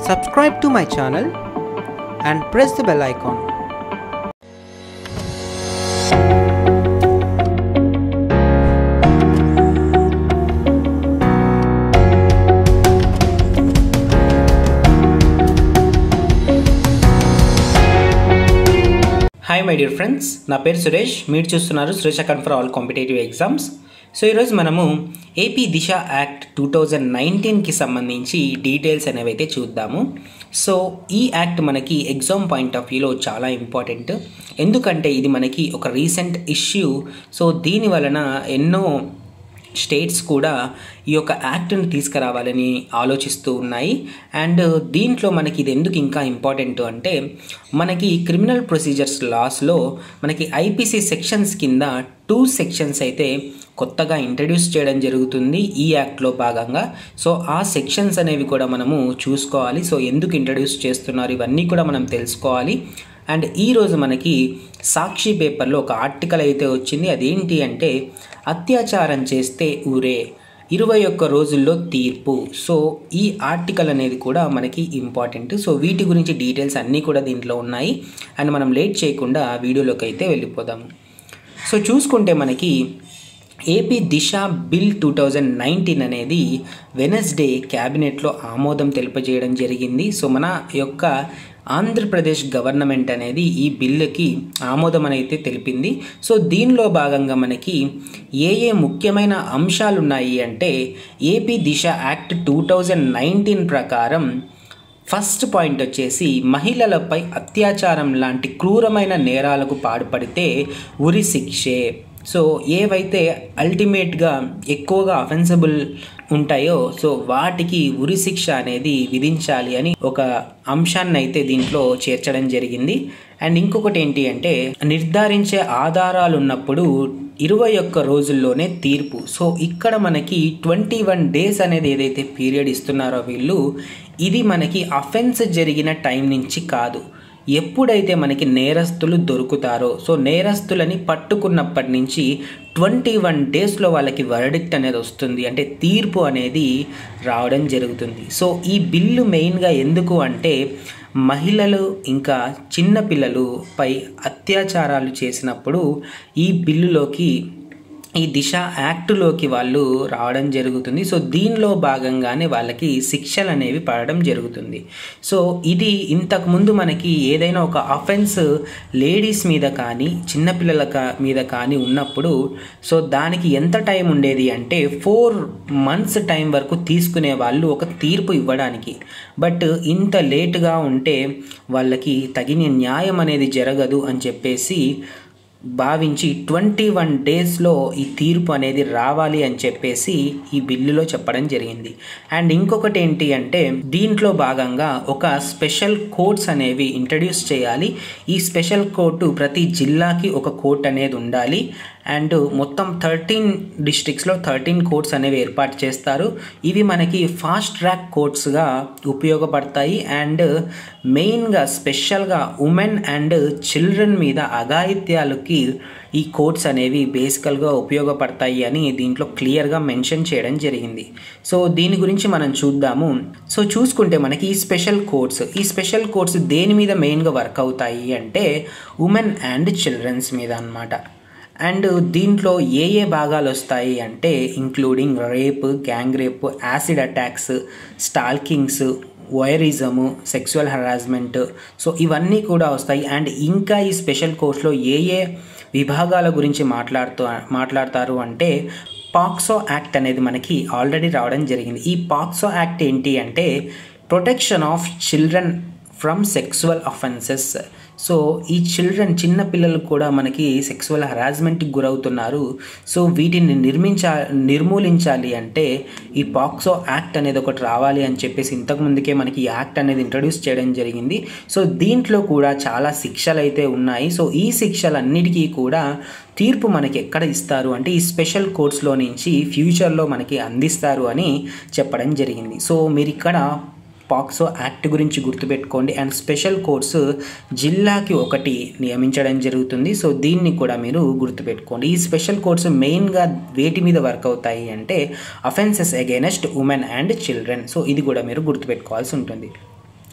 Subscribe to my channel and press the bell icon. Hi my dear friends నా పేరు సురేష్ మీరు చూస్తున్నారు Suresh academy for all competitive exams so ఈరోజు మనము AP Disha act two thousand నైన్టీన్కి సంబంధించి డీటెయిల్స్ అనేవి అయితే చూద్దాము సో ఈ యాక్ట్ మనకి ఎగ్జామ్ పాయింట్ ఆఫ్ వ్యూలో చాలా ఇంపార్టెంట్ ఎందుకంటే ఇది మనకి ఒక రీసెంట్ ఇష్యూ సో దీని వలన ఎన్నో స్టేట్స్ కూడా ఈ యొక్క యాక్ట్ని తీసుకురావాలని ఆలోచిస్తూ ఉన్నాయి అండ్ దీంట్లో మనకి ఇది ఎందుకు ఇంకా ఇంపార్టెంట్ అంటే మనకి క్రిమినల్ ప్రొసీజర్స్ లాస్లో మనకి ఐపీసీ సెక్షన్స్ కింద టూ సెక్షన్స్ అయితే కొత్తగా ఇంట్రడ్యూస్ చేయడం జరుగుతుంది ఈ యాక్ట్లో భాగంగా సో ఆ సెక్షన్స్ అనేవి కూడా మనము చూసుకోవాలి సో ఎందుకు ఇంట్రడ్యూస్ చేస్తున్నారు ఇవన్నీ కూడా మనం తెలుసుకోవాలి అండ్ ఈరోజు మనకి సాక్షి పేపర్లో ఒక ఆర్టికల్ అయితే వచ్చింది అదేంటి అంటే అత్యాచారం చేస్తే ఊరే ఇరవై ఒక్క రోజుల్లో తీర్పు సో ఈ ఆర్టికల్ అనేది కూడా మనకి ఇంపార్టెంట్ సో వీటి గురించి డీటెయిల్స్ అన్నీ కూడా దీంట్లో ఉన్నాయి అండ్ మనం లేట్ చేయకుండా వీడియోలోకి అయితే వెళ్ళిపోదాము సో చూసుకుంటే మనకి AP Disha bill two thousand nineteen అనేది వెనస్డే క్యాబినెట్లో ఆమోదం తెలిపజేయడం జరిగింది సో మన యొక్క ఆంధ్రప్రదేశ్ గవర్నమెంట్ అనేది ఈ బిల్లుకి ఆమోదం అయితే తెలిపింది సో దీనిలో భాగంగా మనకి ఏ ఏ ముఖ్యమైన అంశాలు ఉన్నాయి అంటే AP Disha act two thousand nineteen ప్రకారం ఫస్ట్ పాయింట్ వచ్చేసి మహిళలపై అత్యాచారం లాంటి క్రూరమైన నేరాలకు పాల్పడితే ఉరి శిక్షే సో ఏవైతే అల్టిమేట్గా ఎక్కువగా అఫెన్సబుల్ ఉంటాయో సో వాటికి ఉరి శిక్ష అనేది విధించాలి అని ఒక అంశాన్ని అయితే దీంట్లో చేర్చడం జరిగింది అండ్ ఇంకొకటి ఏంటి అంటే నిర్ధారించే ఆధారాలు ఉన్నప్పుడు ఇరవై ఒక్క రోజుల్లోనే తీర్పు సో ఇక్కడ మనకి ట్వంటీ వన్ డేస్ అనేది ఏదైతే పీరియడ్ ఇస్తున్నారో వీళ్ళు ఇది మనకి అఫెన్స్ జరిగిన టైం నుంచి కాదు ఎప్పుడైతే మనకి నేరస్తులు దొరుకుతారో సో నేరస్తులని పట్టుకున్నప్పటి నుంచి ట్వంటీ వన్ డేస్లో వాళ్ళకి వర్డిక్ట్ అనేది వస్తుంది అంటే తీర్పు అనేది రావడం జరుగుతుంది సో ఈ బిల్లు మెయిన్గా ఎందుకు అంటే మహిళలు ఇంకా చిన్నపిల్లలు పై అత్యాచారాలు చేసినప్పుడు ఈ బిల్లులోకి ఈ దిశ యాక్టులోకి వాళ్ళు రావడం జరుగుతుంది సో దీనిలో భాగంగానే వాళ్ళకి శిక్షలు అనేవి పడడం జరుగుతుంది సో ఇది ఇంతకుముందు మనకి ఏదైనా ఒక అఫెన్స్ లేడీస్ మీద కానీ చిన్నపిల్లల మీద కానీ ఉన్నప్పుడు సో దానికి ఎంత టైం ఉండేది అంటే ఫోర్ మంత్స్ టైం వరకు తీసుకునే వాళ్ళు ఒక తీర్పు ఇవ్వడానికి బట్ ఇంత లేటుగా ఉంటే వాళ్ళకి తగిన న్యాయం అనేది జరగదు అని చెప్పేసి భావించి ట్వంటీ వన్ డేస్లో ఈ తీర్పు అనేది రావాలి అని చెప్పేసి ఈ బిల్లులో చెప్పడం జరిగింది అండ్ ఇంకొకటి ఏంటి అంటే దీంట్లో భాగంగా ఒక స్పెషల్ కోర్ట్స్ అనేవి ఇంట్రడ్యూస్ చేయాలి ఈ స్పెషల్ కోర్టు ప్రతి జిల్లాకి ఒక కోర్ట్ అనేది ఉండాలి అండ్ మొత్తం థర్టీన్ డిస్ట్రిక్ట్స్లో థర్టీన్ కోర్ట్స్ అనేవి ఏర్పాటు చేస్తారు ఇవి మనకి ఫాస్ట్ ట్రాక్ కోర్ట్స్గా ఉపయోగపడతాయి అండ్ మెయిన్గా స్పెషల్గా ఉమెన్ అండ్ చిల్డ్రన్ మీద అఘాయిత్యాలకి ఈ కోర్ట్స్ అనేవి బేసికల్గా ఉపయోగపడతాయి అని దీంట్లో క్లియర్గా మెన్షన్ చేయడం జరిగింది సో దీని గురించి మనం చూద్దాము సో చూసుకుంటే మనకి ఈ స్పెషల్ కోర్ట్స్ ఈ స్పెషల్ కోర్ట్స్ దేని మీద మెయిన్గా వర్క్ అవుతాయి అంటే ఉమెన్ అండ్ చిల్డ్రన్స్ మీద అనమాట అండ్ దీంట్లో ఏ ఏ భాగాలు వస్తాయి అంటే including rape gang rape acid attacks stalkings voyeurism sexual harassment so ఇవన్నీ కూడా వస్తాయి అండ్ ఇంకా ఈ స్పెషల్ కోర్స్లో ఏ ఏ విభాగాల గురించి మాట్లాడుతూ మాట్లాడతారు అంటే పాక్సో యాక్ట్ అనేది మనకి ఆల్రెడీ రావడం జరిగింది ఈ పాక్సో యాక్ట్ ఏంటి అంటే protection of children from sexual offences so ఈ చిల్డ్రన్ చిన్న పిల్లలు కూడా మనకి సెక్సువల్ హరాస్మెంట్కి గురవుతున్నారు సో వీటిని నిర్మించా నిర్మూలించాలి అంటే ఈ పాక్సో యాక్ట్ అనేది ఒకటి రావాలి అని చెప్పేసి ఇంతకుముందుకే మనకి ఈ యాక్ట్ అనేది ఇంట్రడ్యూస్ చేయడం జరిగింది సో దీంట్లో కూడా చాలా శిక్షలు అయితే ఉన్నాయి సో ఈ శిక్షలన్నిటికీ కూడా తీర్పు మనకి ఎక్కడ ఇస్తారు అంటే ఈ స్పెషల్ కోర్ట్స్లో నుంచి ఫ్యూచర్లో మనకి అందిస్తారు అని చెప్పడం జరిగింది సో మీరు ఇక్కడ పాక్సో యాక్ట్ గురించి గుర్తుపెట్టుకోండి అండ్ స్పెషల్ కోర్సు జిల్లాకి ఒకటి నియమించడం జరుగుతుంది సో దీన్ని కూడా మీరు గుర్తుపెట్టుకోండి ఈ స్పెషల్ కోర్సు మెయిన్గా వేటి మీద వర్క్ అవుతాయి అంటే offences against women and children so ఇది కూడా మీరు గుర్తుపెట్టుకోవాల్సి ఉంటుంది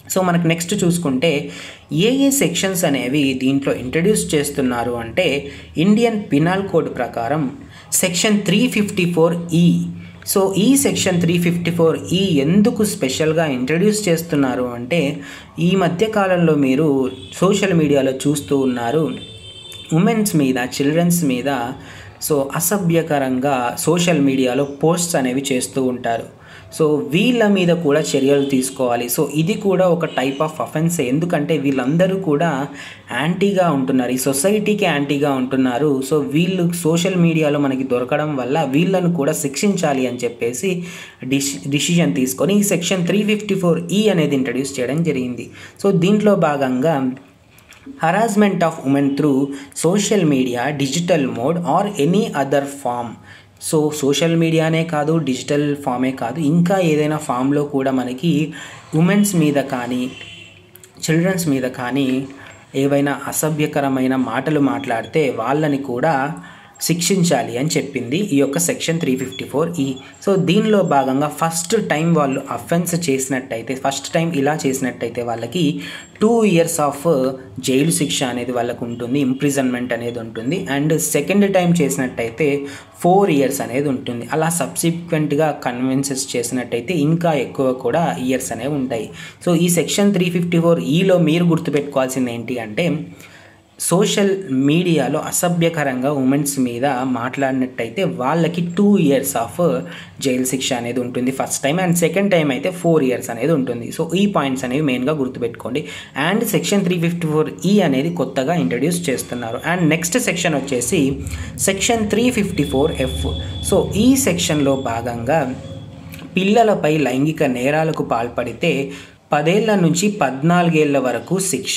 సో మనకు నెక్స్ట్ చూసుకుంటే ఏ ఏ సెక్షన్స్ అనేవి దీంట్లో ఇంట్రడ్యూస్ చేస్తున్నారు అంటే ఇండియన్ పినాల్ కోడ్ ప్రకారం సెక్షన్ త్రీ ఫిఫ్టీ ఫోర్ ఈ సో ఈ సెక్షన్ త్రీ ఫిఫ్టీ ఫోర్ ఈ ఎందుకు స్పెషల్గా ఇంట్రడ్యూస్ చేస్తున్నారు అంటే ఈ మధ్య కాలంలో మీరు సోషల్ మీడియాలో చూస్తూ ఉన్నారు ఉమెన్స్ మీద చిల్డ్రన్స్ మీద సో అసభ్యకరంగా సోషల్ మీడియాలో పోస్ట్స్ అనేవి చేస్తూ ఉంటారు సో వీళ్ళ మీద కూడా చర్యలు తీసుకోవాలి సో ఇది కూడా ఒక టైప్ ఆఫ్ అఫెన్స్ ఎందుకంటే వీళ్ళందరూ కూడా యాంటీగా ఉంటున్నారు ఈ సొసైటీకి యాంటీగా ఉంటున్నారు సో వీళ్ళు సోషల్ మీడియాలో మనకి దొరకడం వల్ల వీళ్ళను కూడా శిక్షించాలి అని చెప్పేసి డిసి డిసిజన్ తీసుకొని ఈ section three fifty four E అనేది ఇంట్రడ్యూస్ చేయడం జరిగింది సో దీంట్లో భాగంగా harassment of women through social media digital mode or any other form so social మీడియానే కాదు డిజిటల్ ఫామే కాదు ఇంకా ఏదైనా ఫామ్లో కూడా మనకి ఉమెన్స్ మీద కానీ చిల్డ్రన్స్ మీద కానీ ఏవైనా అసభ్యకరమైన మాటలు మాట్లాడితే వాళ్ళని కూడా శిక్షించాలి అని చెప్పింది ఈ యొక్క సెక్షన్ త్రీ ఫిఫ్టీ ఫోర్ ఈ సో దీనిలో భాగంగా ఫస్ట్ టైం వాళ్ళు అఫెన్స్ చేసినట్టయితే ఫస్ట్ టైం ఇలా చేసినట్టయితే వాళ్ళకి టూ ఇయర్స్ ఆఫ్ జైలు శిక్ష అనేది వాళ్ళకు ఉంటుంది ఇంప్రిజన్మెంట్ అనేది ఉంటుంది అండ్ సెకండ్ టైం చేసినట్టయితే ఫోర్ ఇయర్స్ అనేది ఉంటుంది అలా సబ్సిక్వెంట్గా కన్విన్సెస్ చేసినట్టయితే ఇంకా ఎక్కువ కూడా ఇయర్స్ అనేవి ఉంటాయి సో ఈ సెక్షన్ త్రీ ఫిఫ్టీ ఫోర్ ఈలో మీరు గుర్తుపెట్టుకోవాల్సింది ఏంటి అంటే సోషల్ మీడియాలో అసభ్యకరంగా ఉమెన్స్ మీద మాట్లాడినట్టయితే వాళ్ళకి టూ ఇయర్స్ ఆఫ్ జైలు శిక్ష అనేది ఉంటుంది first time and second time అయితే ఫోర్ ఇయర్స్ అనేది ఉంటుంది సో ఈ పాయింట్స్ అనేవి మెయిన్గా గుర్తుపెట్టుకోండి and section three fifty four E అనేది కొత్తగా ఇంట్రడ్యూస్ చేస్తున్నారు అండ్ నెక్స్ట్ సెక్షన్ వచ్చేసి section three fifty four F so ఈ సెక్షన్లో భాగంగా పిల్లలపై లైంగిక నేరాలకు పాల్పడితే పదేళ్ల నుంచి పద్నాలుగేళ్ల వరకు శిక్ష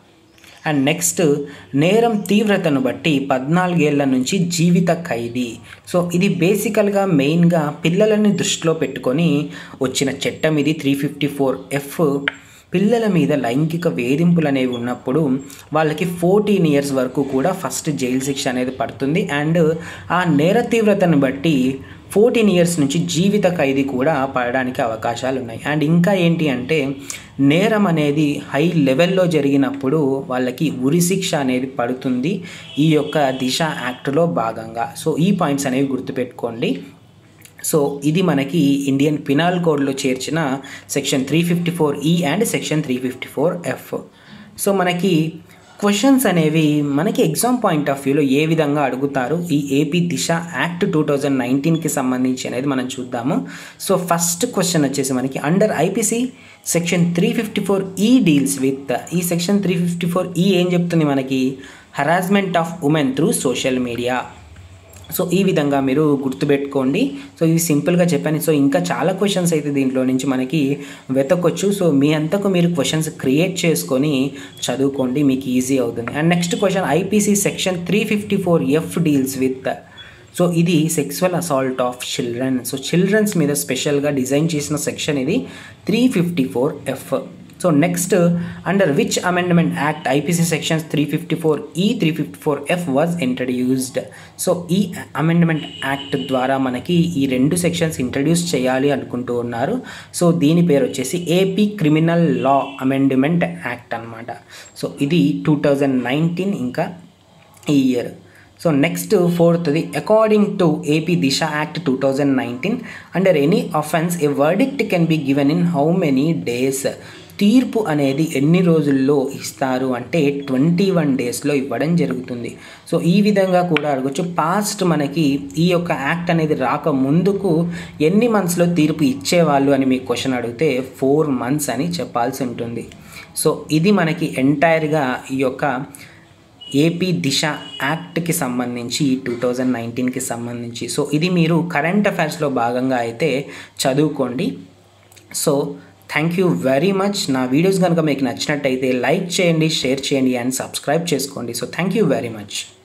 అండ్ నెక్స్ట్ నేరం తీవ్రతను బట్టి పద్నాలుగేళ్ల నుంచి జీవిత ఖైదీ సో ఇది బేసికల్గా మెయిన్గా పిల్లలని దృష్టిలో పెట్టుకొని వచ్చిన చట్టం ఇది త్రీ ఫిఫ్టీ ఫోర్ ఎఫ్ పిల్లల మీద లైంగిక వేధింపులు అనేవి ఉన్నప్పుడు వాళ్ళకి ఫోర్టీన్ ఇయర్స్ వరకు కూడా ఫస్ట్ జైలు శిక్ష అనేది పడుతుంది అండ్ ఆ నేర తీవ్రతను బట్టి ఫోర్టీన్ ఇయర్స్ నుంచి జీవిత ఖైదీ కూడా పడడానికి అవకాశాలు ఉన్నాయి అండ్ ఇంకా ఏంటి అంటే నేరం అనేది హై లెవెల్లో జరిగినప్పుడు వాళ్ళకి ఉరి శిక్ష అనేది పడుతుంది ఈ యొక్క దిశ యాక్ట్లో భాగంగా సో ఈ పాయింట్స్ అనేవి గుర్తుపెట్టుకోండి సో ఇది మనకి ఇండియన్ పినాల్ కోడ్లో చేర్చిన section three fifty four E and section three fifty four F so మనకి క్వశ్చన్స్ అనేవి మనకి ఎగ్జామ్ పాయింట్ ఆఫ్ వ్యూలో ఏ విధంగా అడుగుతారు ఈ AP Disha act two thousand నైన్టీన్కి సంబంధించి అనేది మనం చూద్దాము సో ఫస్ట్ క్వశ్చన్ వచ్చేసి మనకి under IPC section three fifty four E deals with ఈ section three fifty four E ఏం చెప్తుంది మనకి harassment of women through social media so ఈ విధంగా మీరు గుర్తుపెట్టుకోండి సో ఇది సింపుల్గా చెప్పాను సో ఇంకా చాలా క్వశ్చన్స్ అయితే దీంట్లో నుంచి మనకి వెతకొచ్చు సో మీ అంతకు మీరు క్వశ్చన్స్ క్రియేట్ చేసుకొని చదువుకోండి మీకు ఈజీ అవుతుంది and next question IPC section three fifty four F deals with so ఇది sexual assault of children so childrens మీద స్పెషల్గా డిజైన్ చేసిన సెక్షన్ ఇది three fifty four F so next under which amendment act IPC sections three fifty four E three fifty four F was introduced so ఈ amendment act ద్వారా మనకి ఈ రెండు sections introduce చేయాలి అనుకుంటూ ఉన్నారు సో దీని పేరు వచ్చేసి AP criminal law amendment act అనమాట సో ఇది టూ థౌజండ్ నైన్టీన్ ఇంకా ఈ ఇయర్ సో నెక్స్ట్ ఫోర్త్ది according to AP Disha act two thousand nineteen under any offence a verdict can be given in how many days తీర్పు అనేది ఎన్ని రోజుల్లో ఇస్తారు అంటే ట్వంటీ వన్ డేస్లో ఇవ్వడం జరుగుతుంది సో ఈ విధంగా కూడా అడగచ్చు పాస్ట్ మనకి ఈ యొక్క యాక్ట్ అనేది రాక ముందుకు ఎన్ని మంత్స్లో తీర్పు ఇచ్చేవాళ్ళు అని మీకు క్వశ్చన్ అడిగితే ఫోర్ మంత్స్ అని చెప్పాల్సి ఉంటుంది సో ఇది మనకి ఎంటైర్గా ఈ యొక్క ఏపీ దిశ యాక్ట్కి సంబంధించి టూ థౌజండ్ నైన్టీన్కి సంబంధించి సో ఇది మీరు కరెంట్ అఫైర్స్లో భాగంగా అయితే చదువుకోండి so thank you very much నా వీడియోస్ కనుక మీకు నచ్చినట్టయితే లైక్ చేయండి షేర్ చేయండి అండ్ సబ్స్క్రైబ్ చేసుకోండి so thank you very much